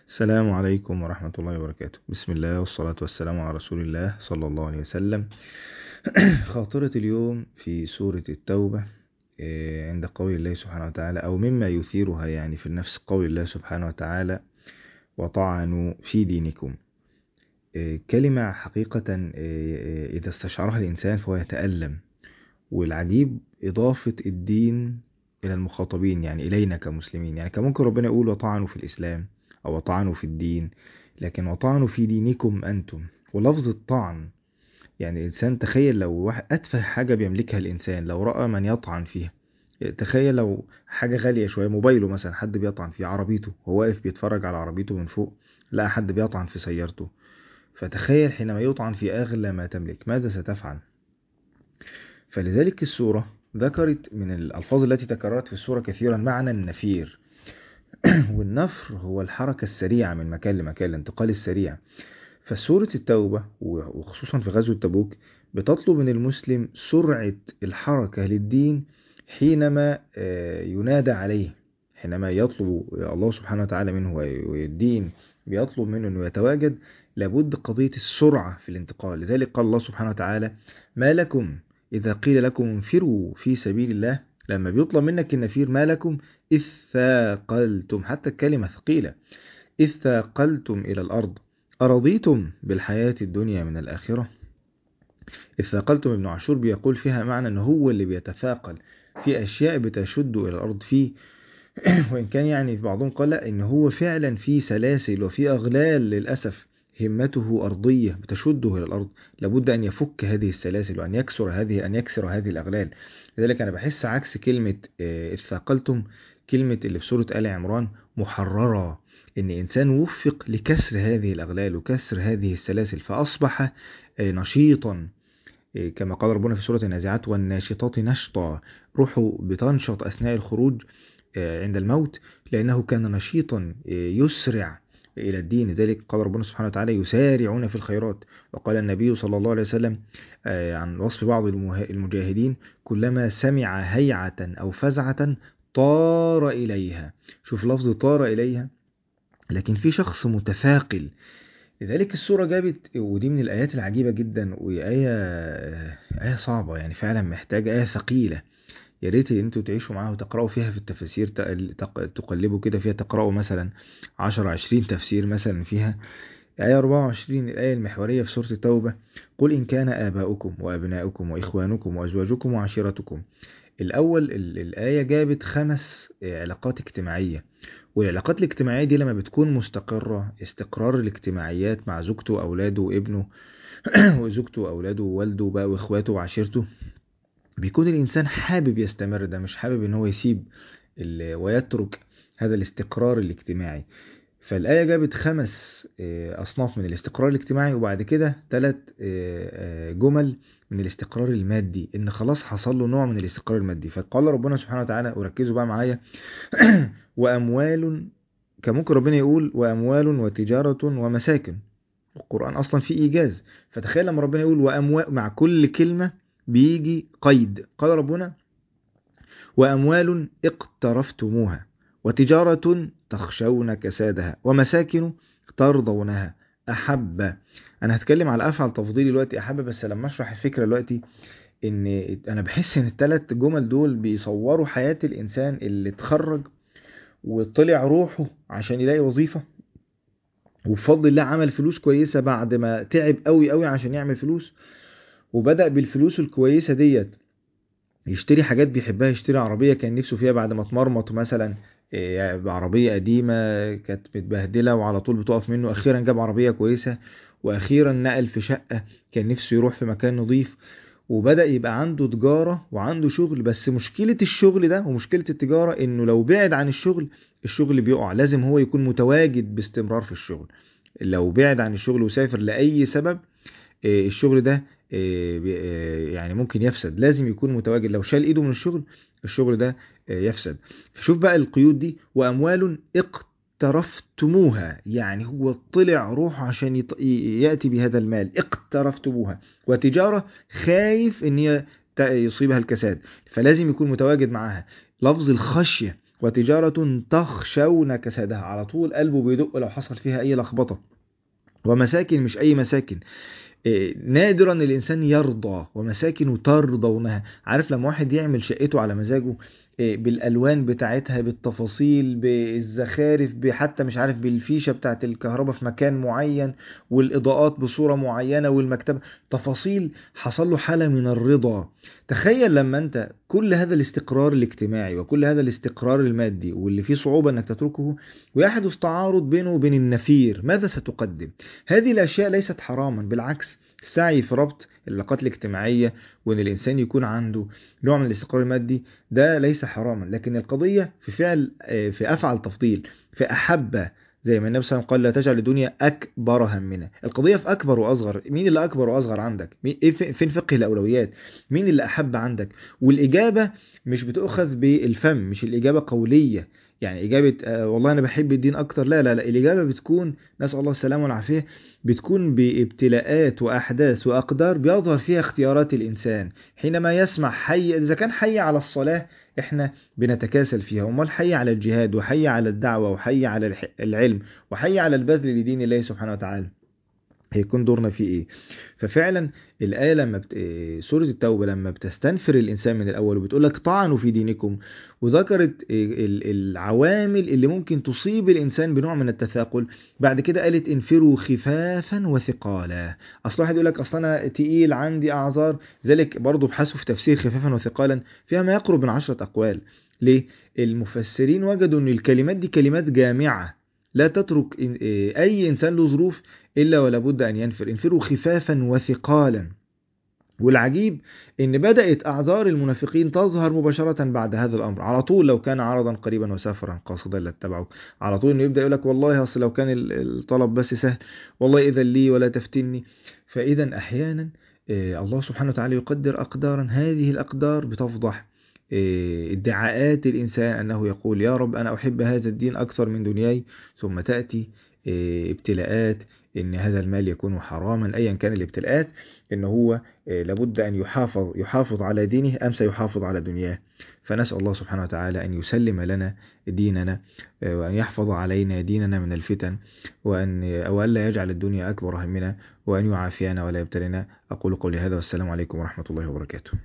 السلام عليكم ورحمة الله وبركاته بسم الله والصلاة والسلام على رسول الله صلى الله عليه وسلم خاطرة اليوم في سورة التوبة آه، عند قول الله سبحانه وتعالى أو مما يثيرها يعني في النفس قول الله سبحانه وتعالى وطعنوا في دينكم آه، كلمة حقيقة آه، إذا استشعرها الإنسان فهو يتألم والعجيب إضافة الدين إلى المخاطبين يعني إلينا كمسلمين يعني كان ممكن ربنا يقول وطعنوا في الإسلام أو وطعنوا في الدين لكن وطعنوا في دينكم أنتم ولفظ الطعن يعني الإنسان تخيل لو واحد أتفه حاجة بيملكها الإنسان لو رأى من يطعن فيها تخيل لو حاجة غالية شوية موبايله مثلا حد بيطعن فيه عربيته هو واقف بيتفرج على عربيته من فوق لقى حد بيطعن في سيارته فتخيل حينما يطعن في أغلى ما تملك ماذا ستفعل فلذلك السورة ذكرت من الألفاظ التي تكررت في السورة كثيرا معنى النفير والنفر هو الحركة السريعة من مكان لمكان الانتقال السريع فسورة التوبة وخصوصا في غزوة تبوك بتطلب من المسلم سرعة الحركة للدين حينما ينادى عليه حينما يطلب الله سبحانه وتعالى منه والدين بيطلب منه أنه يتواجد لابد قضية السرعة في الانتقال لذلك قال الله سبحانه وتعالى ما لكم إذا قيل لكم انفروا في سبيل الله لما بيطلب منك النفير ما لكم إذ ثاقلتم حتى الكلمة ثقيلة إذ ثاقلتم إلى الأرض أرضيتم بالحياة الدنيا من الآخرة إذ ثاقلتم ابن عاشور بيقول فيها معنى أنه هو اللي بيتثاقل في أشياء بتشد إلى الأرض فيه وإن كان يعني في بعضهم قال لا إن هو فعلا في سلاسل وفي أغلال للأسف همته أرضية بتشده إلى الأرض لابد أن يفك هذه السلاسل وأن يكسر هذه أن يكسر هذه الأغلال لذلك أنا بحس عكس كلمة اثاقلتم كلمة اللي في سورة آل عمران محررة إن إنسان وفق لكسر هذه الأغلال وكسر هذه السلاسل فأصبح نشيطا كما قال ربنا في سورة النازعات والناشطات نشطا روحه بتنشط أثناء الخروج عند الموت لأنه كان نشيطا يسرع إلى الدين لذلك قال ربنا سبحانه وتعالى يسارعون في الخيرات وقال النبي صلى الله عليه وسلم عن وصف بعض المجاهدين كلما سمع هيعة أو فزعة طار إليها شوف لفظ طار إليها لكن في شخص متثاقل لذلك السورة جابت ودي من الآيات العجيبة جدا وآية آية صعبة يعني فعلا محتاجة آية ثقيلة يا ريت انتوا تعيشوا معاها وتقرأوا فيها في التفاسير تقلبوا كده فيها تقرأوا مثلا 10 20 تفسير مثلا فيها آية 24 الآية المحورية في سورة التوبة قل إن كان آباؤكم وأبناؤكم وإخوانكم وأزواجكم وعشيرتكم الأول الآية جابت خمس علاقات اجتماعية والعلاقات الاجتماعية دي لما بتكون مستقرة استقرار الاجتماعيات مع زوجته وأولاده وابنه وزوجته وأولاده ووالده بقى وإخواته وعشيرته بيكون الإنسان حابب يستمر ده مش حابب إن هو يسيب ويترك هذا الاستقرار الاجتماعي فالآية جابت خمس أصناف من الاستقرار الاجتماعي وبعد كده ثلاث جمل من الاستقرار المادي إن خلاص حصل له نوع من الاستقرار المادي فقال ربنا سبحانه وتعالى وركزوا بقى معايا وأموال كان ممكن ربنا يقول وأموال وتجارة ومساكن القرآن أصلا فيه إيجاز فتخيل لما ربنا يقول وأموال مع كل كلمة بيجي قيد قال ربنا وأموال اقترفتموها وتجارة تخشون كسادها ومساكن ترضونها أحب أنا هتكلم على أفعل تفضيلي دلوقتي أحب بس لما أشرح الفكرة دلوقتي إن أنا بحس إن الثلاث جمل دول بيصوروا حياة الإنسان اللي اتخرج وطلع روحه عشان يلاقي وظيفة وبفضل الله عمل فلوس كويسة بعد ما تعب قوي قوي عشان يعمل فلوس وبدأ بالفلوس الكويسة ديت يشتري حاجات بيحبها يشتري عربية كان نفسه فيها بعد ما اتمرمط مثلا بعربية قديمة كانت متبهدلة وعلى طول بتقف منه أخيرا جاب عربية كويسة وأخيرا نقل في شقة كان نفسه يروح في مكان نظيف وبدأ يبقى عنده تجارة وعنده شغل بس مشكلة الشغل ده ومشكلة التجارة إنه لو بعد عن الشغل الشغل بيقع لازم هو يكون متواجد باستمرار في الشغل لو بعد عن الشغل وسافر لأي سبب الشغل ده يعني ممكن يفسد لازم يكون متواجد لو شال ايده من الشغل الشغل ده يفسد فشوف بقى القيود دي واموال اقترفتموها يعني هو طلع روحه عشان ياتي بهذا المال اقترفتموها وتجاره خايف ان هي يصيبها الكساد فلازم يكون متواجد معاها لفظ الخشيه وتجارة تخشون كسادها على طول قلبه بيدق لو حصل فيها أي لخبطة ومساكن مش أي مساكن إيه، نادرا الإنسان يرضى ومساكن ترضونها عارف لما واحد يعمل شقته على مزاجه إيه، بالالوان بتاعتها بالتفاصيل بالزخارف حتى مش عارف بالفيشه بتاعت الكهرباء في مكان معين والاضاءات بصوره معينه والمكتبه تفاصيل حصل له حاله من الرضا تخيل لما انت كل هذا الاستقرار الاجتماعي وكل هذا الاستقرار المادي واللي فيه صعوبه انك تتركه ويحدث تعارض بينه وبين النفير ماذا ستقدم هذه الاشياء ليست حراما بالعكس السعي في ربط العلاقات الاجتماعية وان الانسان يكون عنده نوع من الاستقرار المادي ده ليس حراما لكن القضية في فعل في افعل تفضيل في احب زي ما النبي صلى الله عليه وسلم قال لا تجعل الدنيا اكبر همنا القضيه في اكبر واصغر مين اللي اكبر واصغر عندك ايه فين فقه الاولويات مين اللي احب عندك والاجابه مش بتؤخذ بالفم مش الاجابه قوليه يعني إجابة آه والله أنا بحب الدين أكتر لا لا لا الإجابة بتكون نسأل الله السلامة والعافية بتكون بابتلاءات وأحداث وأقدار بيظهر فيها اختيارات الإنسان حينما يسمع حي إذا كان حي على الصلاة إحنا بنتكاسل فيها وما الحي على الجهاد وحي على الدعوة وحي على العلم وحي على البذل لدين الله سبحانه وتعالى هيكون دورنا فيه ايه ففعلا الآية لما بت... سورة التوبة لما بتستنفر الإنسان من الأول وبتقول لك طعنوا في دينكم وذكرت العوامل اللي ممكن تصيب الإنسان بنوع من التثاقل بعد كده قالت انفروا خفافا وثقالا أصل واحد يقول لك أصل أنا تقيل عندي أعذار ذلك برضه ابحثوا في تفسير خفافا وثقالا فيها ما يقرب من عشرة أقوال ليه؟ المفسرين وجدوا أن الكلمات دي كلمات جامعة لا تترك أي إنسان له ظروف إلا ولا بد أن ينفر انفروا خفافا وثقالا والعجيب ان بدأت أعذار المنافقين تظهر مباشرة بعد هذا الأمر على طول لو كان عرضا قريبا وسافرا قاصدا لاتبعه على طول انه يبدأ يقول لك والله أصل لو كان الطلب بس سهل والله إذا لي ولا تفتني فإذا أحيانا الله سبحانه وتعالى يقدر أقدارا هذه الأقدار بتفضح ادعاءات الإنسان أنه يقول يا رب أنا أحب هذا الدين أكثر من دنياي ثم تأتي ابتلاءات ان هذا المال يكون حراما ايا كان الابتلاءات ان هو لابد ان يحافظ يحافظ على دينه ام سيحافظ على دنياه فنسال الله سبحانه وتعالى ان يسلم لنا ديننا وان يحفظ علينا ديننا من الفتن وان والا يجعل الدنيا اكبر همنا وان يعافينا ولا يبتلنا اقول قولي هذا والسلام عليكم ورحمه الله وبركاته